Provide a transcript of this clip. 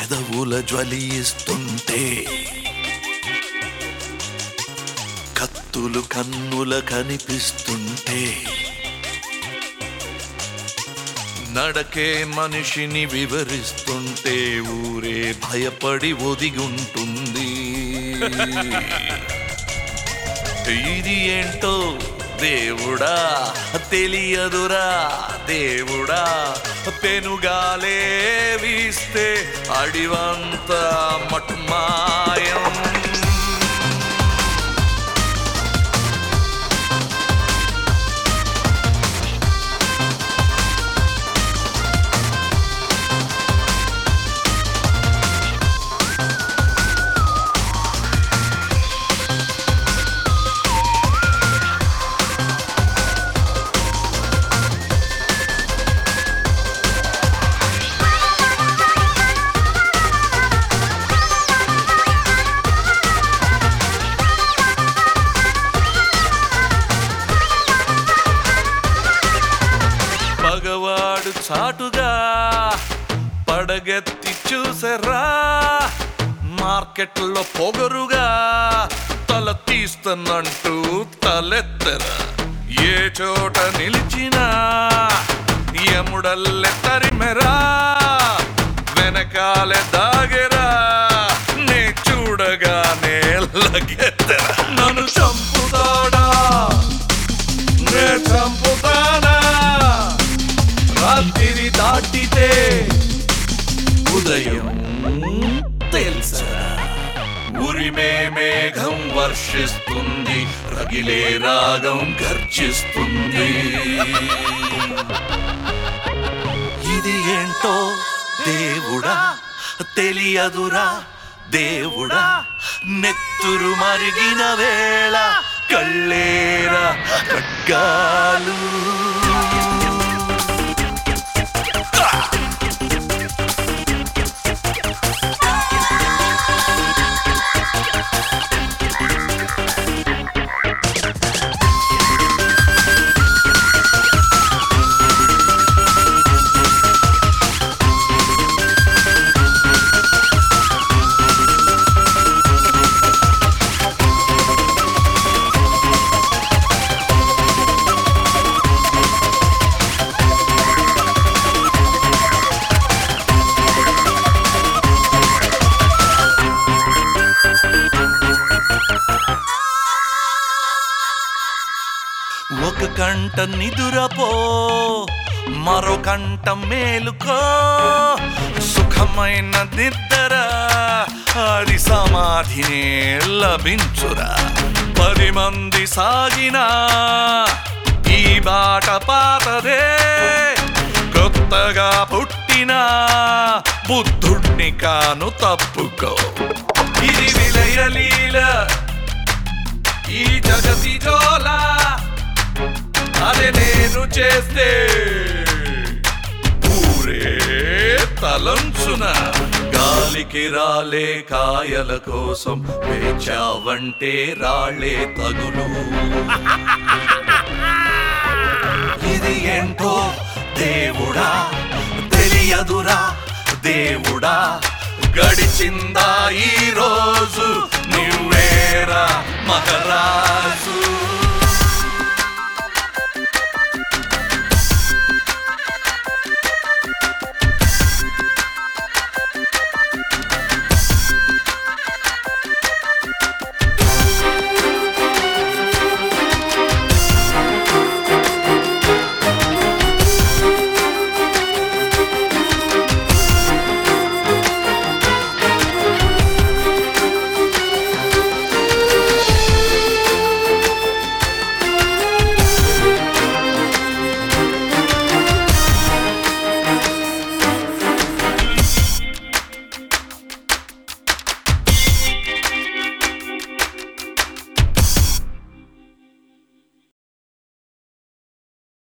పెదవుల జ్వలిస్తుంటే కత్తులు కన్నుల కనిపిస్తుంటే నడకే మనిషిని వివరిస్తుంటే ఊరే భయపడి ఒదిగుంటుంది ఇది ఏంటో దేవుడా తెలియదురా దేవుడా పెనుగాలే వీస్తే అడివంత మటుమాయం పగవాడు చాటుగా పడగెత్తి చూసరా మార్కెట్లో పొగరుగా తల తీస్తున్నంటూ తలెత్తరా ఏ చోట నిలిచినా యముడల్లె తరిమెరా వెనకాలే దాగెరా నే చూడగానే లగెత్తరా నన్ను చంపుతాడా నే చంపుతానా రాత్రి దాటితే ఉదయం తెలుసా ఉరిమే మేఘం వర్షిస్తుంది రగిలే రాగం గర్జిస్తుంది ఇది ఏంటో దేవుడా తెలియదురా దేవుడా నెత్తురు మరిగిన వేళ కళ్ళేరా ఖడ్గాలు ఒక కంట నిదురపో మరో కంట మేలుకో సుఖమైన నిద్ర అది సమాధినే లభించురా పది మంది సాగినా ఈ బాట పాతదే కొత్తగా పుట్టిన బుద్ధుణ్ణి కాను తప్పుకో ఇది విలయలీల ఈ జగతి జోలా అదే నేను చేస్తే ఊరే తలంచున గాలికి రాలే కాయల కోసం వేచావంటే రాళ్ళే తగులు ఇది ఏంటో దేవుడా తెలియదురా దేవుడా గడిచిందా ఈ రోజు నువ్వేరా మహారాజు